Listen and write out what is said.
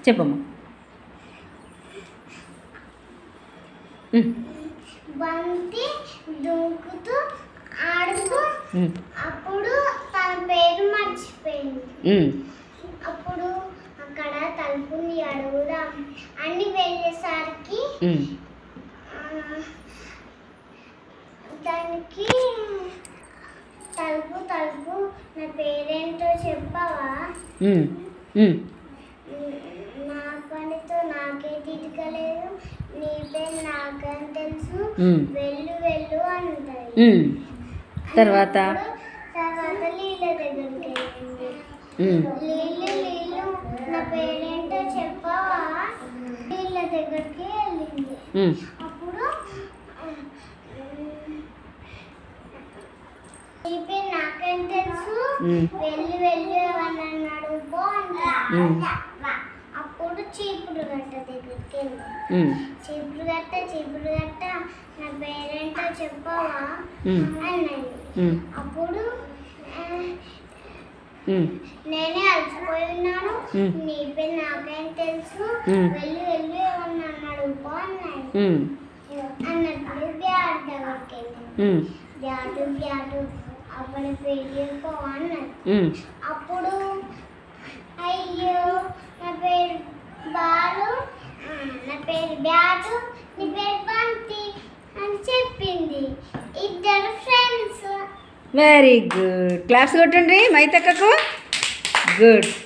చెప్పమ్మా ఉమ్, బంతి దూకుతూ ఆడుతూ ఉమ్, అప్పుడు తన పేరు మర్చిపోయింది ఉమ్, అప్పుడు అక్కడ తలుపుని అడుగుదాం అని వెళ్ళేసరికి ఉమ్, ఆ, దానికి తలుపు తలుపు నా పేరేంటో చెప్పవా ఉమ్, ఉమ్, నా పనితో నాకే తీరికలేదు నీ పేరు నాకని తెలుసు ఉమ్, వెళ్ళు వెళ్ళు అంటాయి ఉమ్. తర్వాత అన్నప్పుడు తర్వాత లీల దగ్గరికి వెళ్ళింది ఉమ్, లీలు లీలు నా పేరేంటో చెప్పవా లీల దగ్గరికి వెళ్ళింది ఉమ్, అప్పుడు నీ పేరు నాకేం తెలుసు ఉమ్. వెళ్ళి వెళ్ళి ఎవరన్నా అడుగుపో అంటారు ఉమ్. అప్పుడు చీపురు గట్ట దగ్గరికి వెళ్ళి ఉమ్, చీపురు గట్ట చీపురు గట్ట నా పేరేంటో చెప్పవా ఉమ్, అన్నది ఉమ్, అప్పుడు ఆ, ఉమ్, నేనే అలసిపోయి ఉన్నాను ఉమ్. నీ పేరు నాకేం తెలుసు ఉమ్. వెళ్ళి వెళ్ళి ఎవరన్నా అడుగుపో అన్నాడు ఉమ్, అన్నప్పుడు బ్యాట్ దగ్గరికి వెళ్ళింది ఉమ్, బ్యాటు బ్యాటు అప్పుడు పేరు అన్నది ఉమ్, అప్పుడు అయ్యో నా పేరు బాలు ఆ, నా పేరు బ్యాటు నీ పేరు బంతి అని చెప్పింది ఇద్దరు ఫ్రెండ్స్ వెరీ గుడ్ క్లాప్స్ కొట్టండి మైతక్కకు గుడ్